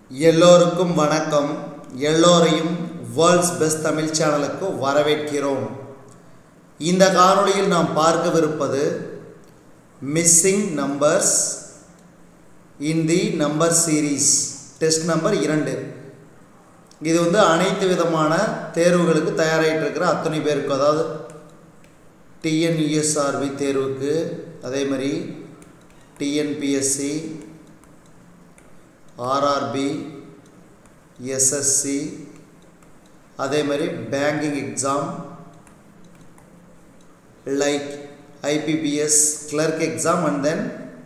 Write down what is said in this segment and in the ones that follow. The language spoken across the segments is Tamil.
எல்லோருக்கும் வணக்கம் எல்லோரையும் வேர்ல்ட்ஸ் பெஸ்ட் தமிழ் சேனலுக்கு வரவேற்கிறோம் இந்த காணொளியில் நாம் பார்க்கவிருப்பது missing numbers in the number series test number இரண்டு இது வந்து அனைத்து விதமான தேர்வுகளுக்கு தயாராகிட்டு இருக்கிற அத்தனை பேருக்கு அதாவது டிஎன்யூஎஸ்ஆர்பி தேர்வுக்கு அதே மாதிரி டிஎன்பிஎஸ்சி ஆர்ஆர்பி எஸ்எஸ்சி அதே மாதிரி banking exam like IBPS clerk exam and then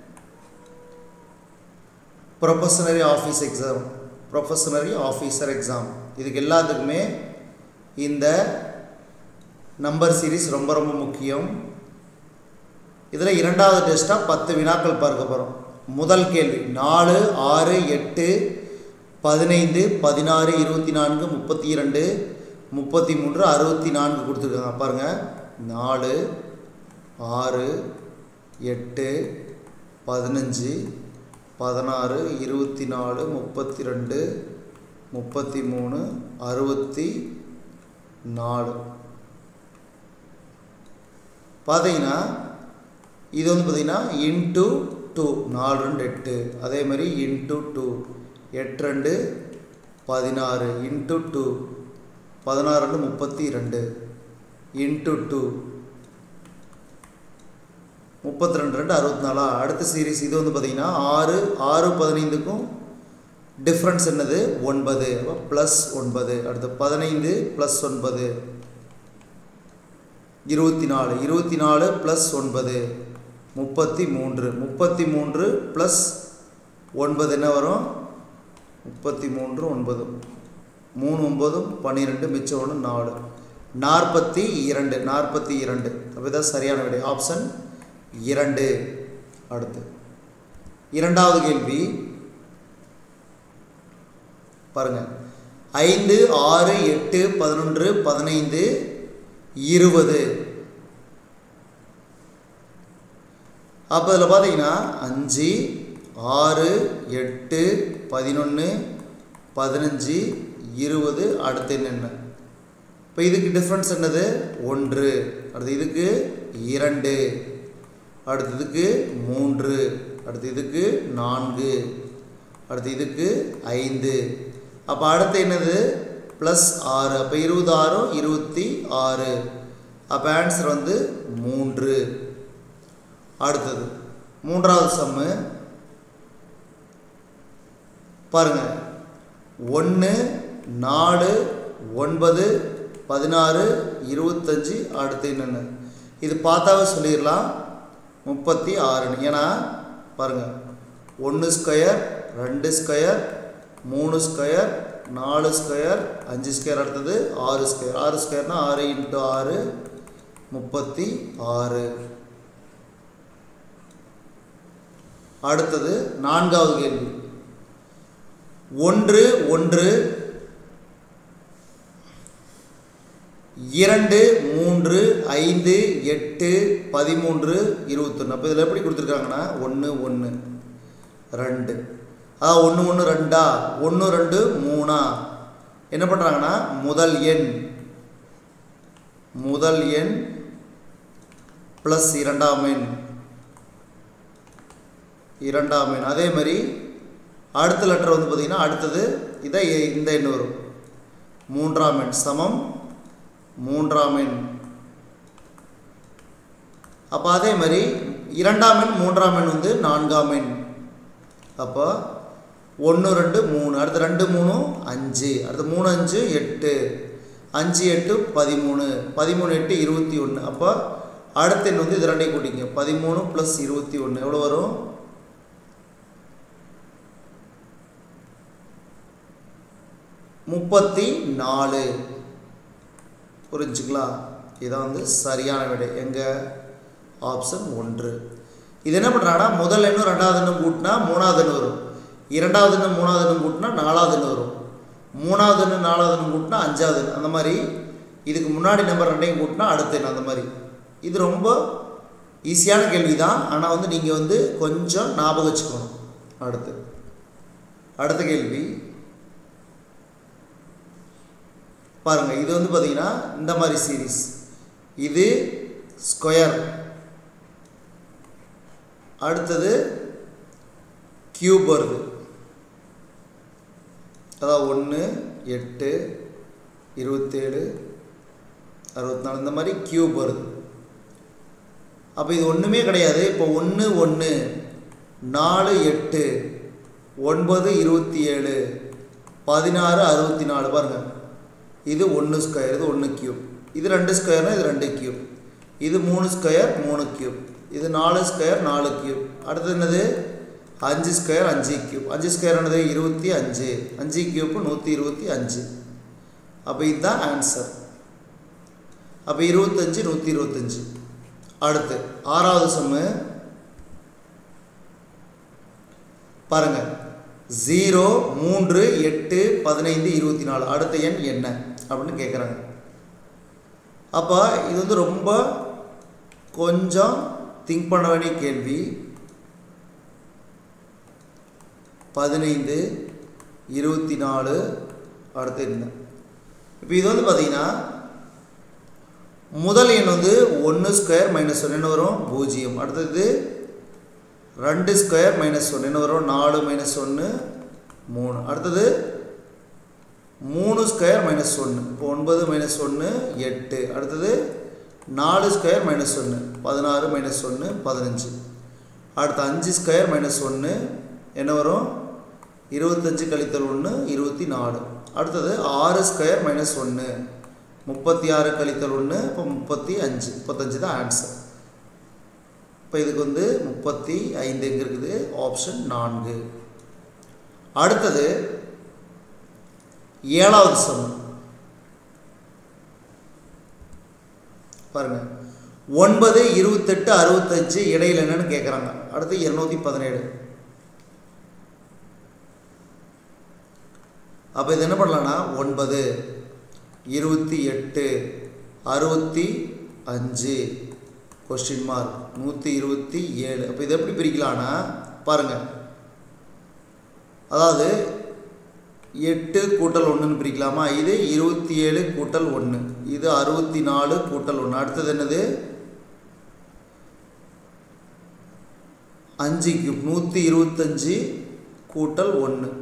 probationary office exam probationary officer exam இதுக்கு எல்லாத்துக்குமே இந்த நம்பர் சீரிஸ் ரொம்ப ரொம்ப முக்கியம் இதில் இரண்டாவது டெஸ்ட்டாக பத்து வினாக்கள் பார்க்க போகிறோம் முதல் கேள்வி நாலு ஆறு எட்டு பதினைந்து பதினாறு இருபத்தி நான்கு முப்பத்தி இரண்டு முப்பத்தி மூன்று அறுபத்தி நான்கு கொடுத்துருக்காங்க பாருங்கள் நாலு ஆறு எட்டு பதினஞ்சு பதினாறு இருபத்தி நாலு முப்பத்தி ரெண்டு முப்பத்தி மூணு அறுபத்தி நாலு பார்த்தீங்கன்னா இது வந்து பார்த்திங்கன்னா இன்ட்டு டூ நாலு ரெண்டு எட்டு அதே மாதிரி இன்ட்டு டூ எட்டு ரெண்டு பதினாறு இன்ட்டு டூ பதினாறு ரெண்டு முப்பத்தி ரெண்டு இன்ட்டு டூ முப்பத்தி ரெண்டு ரெண்டு அறுபத்தி நாலா அடுத்த சீரீஸ் இது வந்து பார்த்திங்கன்னா ஆறு ஆறு பதினைந்துக்கும் டிஃப்ரென்ஸ் என்னது ஒன்பது அப்போ ப்ளஸ் ஒன்பது அடுத்து பதினைந்து ப்ளஸ் ஒன்பது இருபத்தி நாலு இருபத்தி நாலு ப்ளஸ் ஒன்பது முப்பத்தி மூன்று முப்பத்தி மூன்று ப்ளஸ் ஒன்பது என்ன வரும் முப்பத்தி மூன்று ஒன்பது மூணு ஒம்பதும் பன்னிரெண்டு மிச்சம் ஒன்று நாலு நாற்பத்தி இரண்டு நாற்பத்தி இரண்டு அப்படிதான் சரியான விடை ஆப்ஷன் இரண்டு அடுத்து இரண்டாவது கேள்வி பாருங்க ஐந்து ஆறு எட்டு பதினொன்று பதினைந்து இருபது அப்போ இதில் பார்த்தீங்கன்னா அஞ்சு ஆறு எட்டு பதினொன்று பதினஞ்சு இருபது அடுத்து என்னென்ன இப்போ இதுக்கு டிஃப்ரென்ஸ் என்னது ஒன்று அடுத்து இதுக்கு இரண்டு அடுத்து இதுக்கு மூன்று அடுத்து இதுக்கு நான்கு அடுத்து இதுக்கு ஐந்து அப்போ அடுத்து என்னது ப்ளஸ் ஆறு அப்போ இருபது ஆறும் இருபத்தி ஆறு அப்போ ஆன்சர் வந்து மூன்று அடுத்தது மூன்றாவது சம்மு பாருங்க ஒன்று நாலு ஒன்பது பதினாறு இருபத்தஞ்சி அடுத்து என்னென்ன இது பார்த்தாவே சொல்லிடலாம் முப்பத்தி ஆறுன்னு ஏன்னா பாருங்கள் ஒன்று ஸ்கொயர் ரெண்டு ஸ்கொயர் மூணு ஸ்கொயர் நாலு ஸ்கொயர் அஞ்சு ஸ்கொயர் அடுத்தது ஆறு ஸ்கொயர் ஆறு ஸ்கொயர்னால் ஆறு இன்ட்டு ஆறு முப்பத்தி ஆறு அடுத்தது நான்காவது கேள்வி ஒன்று ஒன்று இரண்டு மூன்று ஐந்து எட்டு பதிமூன்று இருபத்தொன்று அப்போ இதில் எப்படி கொடுத்துருக்காங்கன்னா ஒன்று ஒன்று ரெண்டு அதாவது ஒன்று ஒன்று ரெண்டா ஒன்று ரெண்டு மூணா என்ன பண்ணுறாங்கன்னா முதல் எண் முதல் எண் ப்ளஸ் இரண்டாம் எண் இரண்டாம் எண் அதே மாதிரி அடுத்த லெட்டர் வந்து பார்த்திங்கன்னா அடுத்தது இதை இந்த எண் வரும் மூன்றாம் எண் சமம் மூன்றாம் எண் அப்போ அதே மாதிரி இரண்டாம் எண் மூன்றாம் எண் வந்து நான்காம் எண் அப்போ ஒன்று ரெண்டு மூணு அடுத்து ரெண்டு மூணு அஞ்சு அடுத்து மூணு அஞ்சு எட்டு அஞ்சு எட்டு பதிமூணு பதிமூணு எட்டு இருபத்தி ஒன்று அப்போ அடுத்த எண் வந்து இது ரெண்டையும் கூட்டிங்க பதிமூணு ப்ளஸ் இருபத்தி ஒன்று எவ்வளோ வரும் முப்பத்தி நாலு புரிஞ்சுங்களா இதான் வந்து சரியான விடை எங்கள் ஆப்ஷன் ஒன்று இது என்ன பண்ணுறாங்கன்னா முதல் எண்ணும் ரெண்டாவது எண்ணும் கூட்டினா மூணாவது எண்ணு வரும் இரண்டாவது எண்ணு மூணாவது எண்ணும் கூட்டினா நாலாவது எண்ணு வரும் மூணாவது எண்ணு நாலாவது எண்ணு கூட்டினா அஞ்சாவது எண் அந்த மாதிரி இதுக்கு முன்னாடி நம்பர் ரெண்டையும் கூட்டினா அடுத்த எண் அந்த மாதிரி இது ரொம்ப ஈஸியான கேள்வி தான் ஆனால் வந்து நீங்கள் வந்து கொஞ்சம் ஞாபகம் வச்சுக்கணும் அடுத்து அடுத்த கேள்வி பாருங்கள் இது வந்து பார்த்தீங்கன்னா இந்த மாதிரி சீரீஸ் இது ஸ்கொயர் அடுத்தது கியூப் வருது அதாவது ஒன்று எட்டு இருபத்தேழு அறுபத்தி நாலு இந்த மாதிரி கியூப் வருது அப்போ இது ஒன்றுமே கிடையாது இப்போ ஒன்று ஒன்று நாலு எட்டு ஒன்பது இருபத்தி ஏழு பதினாறு அறுபத்தி நாலு பாருங்கள் இது ஒன்று ஸ்கொயர் இது ஒன்று கியூப் இது ரெண்டு ஸ்கொயர்னால் இது ரெண்டு கியூப் இது மூணு ஸ்கொயர் மூணு கியூப் இது நாலு ஸ்கொயர் நாலு கியூப் அடுத்தது என்னது அஞ்சு ஸ்கொயர் அஞ்சு கியூப் அஞ்சு ஸ்கொயர் என்னது இருபத்தி அஞ்சு அஞ்சு கியூப்பு நூற்றி இருபத்தி அஞ்சு அப்போ இதுதான் ஆன்சர் அப்போ இருபத்தஞ்சு நூற்றி இருபத்தஞ்சு அடுத்து ஆறாவது சம்மு பாருங்கள் ஜீரோ மூன்று எட்டு பதினைந்து இருபத்தி நாலு அடுத்த எண் என்ன அப்படின்னு கேட்குறாங்க அப்போ இது வந்து ரொம்ப கொஞ்சம் திங்க் பண்ண வேண்டிய கேள்வி பதினைந்து இருபத்தி நாலு அடுத்து என்ன இப்போ இது வந்து பார்த்தீங்கன்னா முதல் எண் வந்து ஒன்று ஸ்கொயர் மைனஸ் ஒன்று என்ன வரும் பூஜ்ஜியம் அடுத்தது ரெண்டு ஸ்கொயர் மைனஸ் ஒன்று என்ன வரும் நாலு மைனஸ் ஒன்று மூணு அடுத்தது மூணு ஸ்கொயர் மைனஸ் ஒன்று இப்போ ஒன்பது மைனஸ் ஒன்று எட்டு அடுத்தது நாலு ஸ்கொயர் மைனஸ் ஒன்று பதினாறு மைனஸ் ஒன்று பதினஞ்சு அடுத்து அஞ்சு ஸ்கொயர் மைனஸ் ஒன்று என்ன வரும் இருபத்தஞ்சு கழித்தல் ஒன்று இருபத்தி நாலு அடுத்தது ஆறு ஸ்கொயர் மைனஸ் ஒன்று முப்பத்தி ஆறு கழித்தல் ஒன்று இப்போ முப்பத்தி அஞ்சு முப்பத்தஞ்சு தான் ஆன்சர் இப்போ இதுக்கு வந்து முப்பத்தி ஐந்து எங்கே இருக்குது ஆப்ஷன் நான்கு அடுத்தது ஏழாவது சம் பாருங்க ஒன்பது இருபத்தெட்டு அறுபத்தஞ்சு இடையில என்னன்னு கேட்குறாங்க அடுத்து இருநூத்தி பதினேழு அப்போ இது என்ன பண்ணலான்னா ஒன்பது இருபத்தி எட்டு அறுபத்தி அஞ்சு கொஸ்டின் மார்க் நூற்றி இருபத்தி ஏழு அப்போ இதை எப்படி பிரிக்கலான்னா பாருங்கள் அதாவது எட்டு கூட்டல் ஒன்றுன்னு பிரிக்கலாமா இது இருபத்தி ஏழு கூட்டல் ஒன்று இது அறுபத்தி நாலு கூட்டல் ஒன்று அடுத்தது என்னது அஞ்சு கியூப் நூற்றி இருபத்தஞ்சி கூட்டல் ஒன்று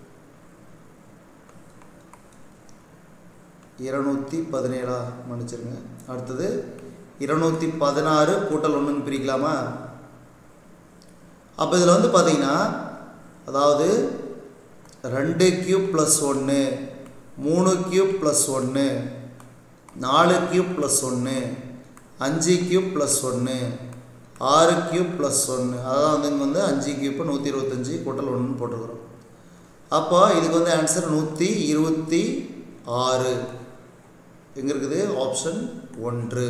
இருநூற்றி பதினேழா மன்னிச்சிருங்க அடுத்தது இருநூற்றி பதினாறு கூட்டல் ஒன்றுன்னு பிரிக்கலாமா அப்போ இதில் வந்து பார்த்தீங்கன்னா அதாவது ரெண்டு கியூப் ப்ளஸ் ஒன்று மூணு கியூப் ப்ளஸ் ஒன்று நாலு கியூப் ப்ளஸ் ஒன்று அஞ்சு கியூப் ப்ளஸ் ஒன்று ஆறு கியூப் ப்ளஸ் ஒன்று அதான் வந்து இங்கே வந்து அஞ்சு கியூப்பு நூற்றி இருபத்தஞ்சி கூட்டல் ஒன்றுன்னு போட்டுக்கிறோம் அப்போ இதுக்கு வந்து ஆன்சர் நூற்றி இருபத்தி ஆறு எங்கே இருக்குது ஆப்ஷன் ஒன்று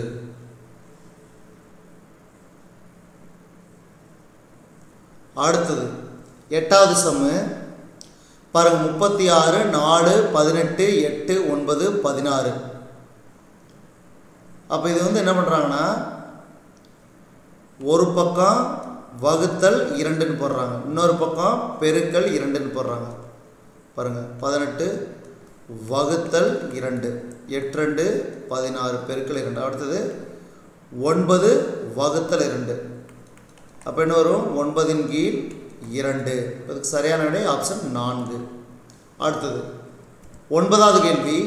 அடுத்தது எட்டாவது சம்மு பாருங்க முப்பத்தி ஆறு நாலு பதினெட்டு எட்டு ஒன்பது பதினாறு அப்போ இது வந்து என்ன பண்ணுறாங்கன்னா ஒரு பக்கம் வகுத்தல் இரண்டுன்னு போடுறாங்க இன்னொரு பக்கம் பெருக்கல் இரண்டுன்னு போடுறாங்க பாருங்கள் பதினெட்டு வகுத்தல் இரண்டு எட்டு ரெண்டு பதினாறு பெருக்கல் இரண்டு அடுத்தது ஒன்பது வகுத்தல் இரண்டு அப்போ என்ன வரும் ஒன்பதின் கீழ் இரண்டு அதுக்கு சரியான விடை ஆப்ஷன் நான்கு அடுத்தது ஒன்பதாவது கேள்வி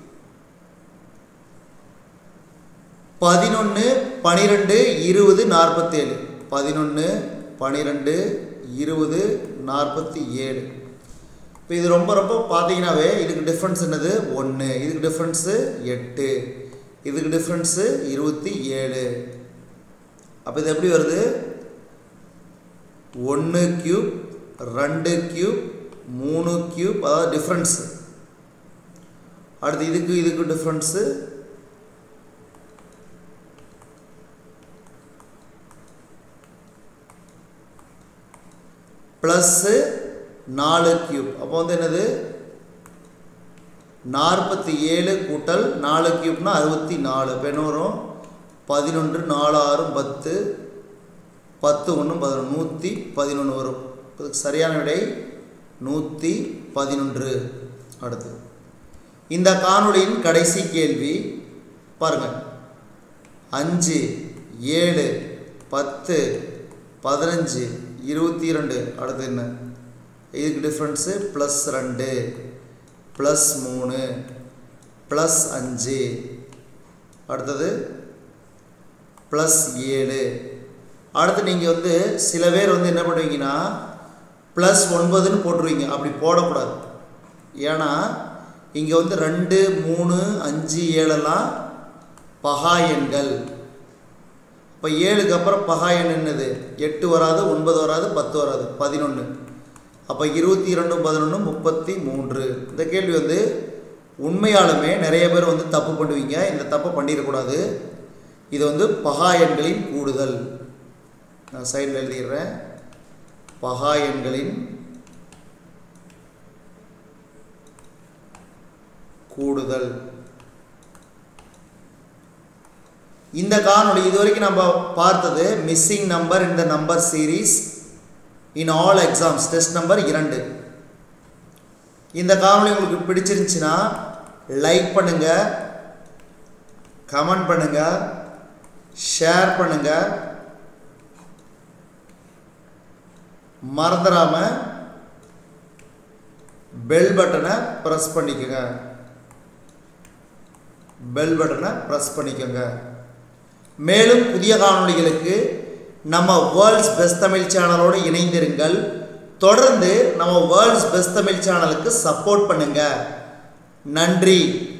பதினொன்று பனிரெண்டு இருபது நாற்பத்தேழு பதினொன்று பனிரெண்டு இருபது நாற்பத்தி ஏழு இப்போ இது ரொம்ப ரொம்ப பார்த்தீங்கன்னாவே இதுக்கு டிஃப்ரென்ஸ் என்னது ஒன்று இதுக்கு டிஃப்ரென்ஸு எட்டு இதுக்கு டிஃப்ரென்ஸு இருபத்தி ஏழு அப்போ இது எப்படி வருது ஒன்று கியூப் ரெண்டு கியூப் மூணு கியூப் அதாவது டிஃப்ரென்ஸு அடுத்து இதுக்கு இதுக்கு டிஃப்ரென்ஸு ப்ளஸ்ஸு நாலு கியூப் அப்போ வந்து என்னது நாற்பத்தி ஏழு கூட்டல் நாலு கியூப்னா அறுபத்தி நாலு இப்போ என்ன வரும் பதினொன்று நாலு ஆறு பத்து பத்து ஒன்று பதினொன்று நூற்றி பதினொன்று வரும் இதுக்கு சரியான விடை நூற்றி பதினொன்று அடுத்து இந்த காணொளியின் கடைசி கேள்வி பாருங்கள் அஞ்சு ஏழு பத்து பதினஞ்சு இருபத்தி ரெண்டு அடுத்து என்ன இதுக்கு டிஃப்ரென்ஸு ப்ளஸ் ரெண்டு ப்ளஸ் மூணு ப்ளஸ் அஞ்சு அடுத்தது ப்ளஸ் ஏழு அடுத்து நீங்கள் வந்து சில பேர் வந்து என்ன பண்ணுவீங்கன்னா ப்ளஸ் ஒன்பதுன்னு போட்டுருவீங்க அப்படி போடக்கூடாது ஏன்னா இங்கே வந்து ரெண்டு மூணு அஞ்சு ஏழெல்லாம் பகா எண்கள் இப்போ ஏழுக்கு அப்புறம் பகா எண் என்னது எட்டு வராது ஒன்பது வராது பத்து வராது பதினொன்று அப்போ இருபத்தி இரண்டும் பதினொன்று முப்பத்தி மூன்று இந்த கேள்வி வந்து உண்மையாலுமே நிறைய பேர் வந்து தப்பு பண்ணுவீங்க இந்த தப்பை பண்ணிடக்கூடாது இது வந்து பகா எண்களின் கூடுதல் நான் சைடில் எழுதிடுறேன் பகா எண்களின் கூடுதல் இந்த காணொளி இது வரைக்கும் நம்ம பார்த்தது மிஸ்ஸிங் நம்பர் இந்த number series in all exams test number இரண்டு இந்த காணொளி உங்களுக்கு பிடிச்சிருந்துச்சுன்னா லைக் பண்ணுங்கள் கமெண்ட் பண்ணுங்கள் ஷேர் பண்ணுங்கள் மறந்துடாம பெல் பட்டனை ப்ரெஸ் பண்ணிக்கோங்க பெல் பட்டனை ப்ரெஸ் பண்ணிக்கோங்க மேலும் புதிய காணொளிகளுக்கு நம்ம வேர்ல்ட்ஸ் பெஸ்ட் தமிழ் சேனலோடு இணைந்திருங்கள் தொடர்ந்து நம்ம வேர்ல்ட்ஸ் பெஸ்ட் தமிழ் சேனலுக்கு சப்போர்ட் பண்ணுங்க நன்றி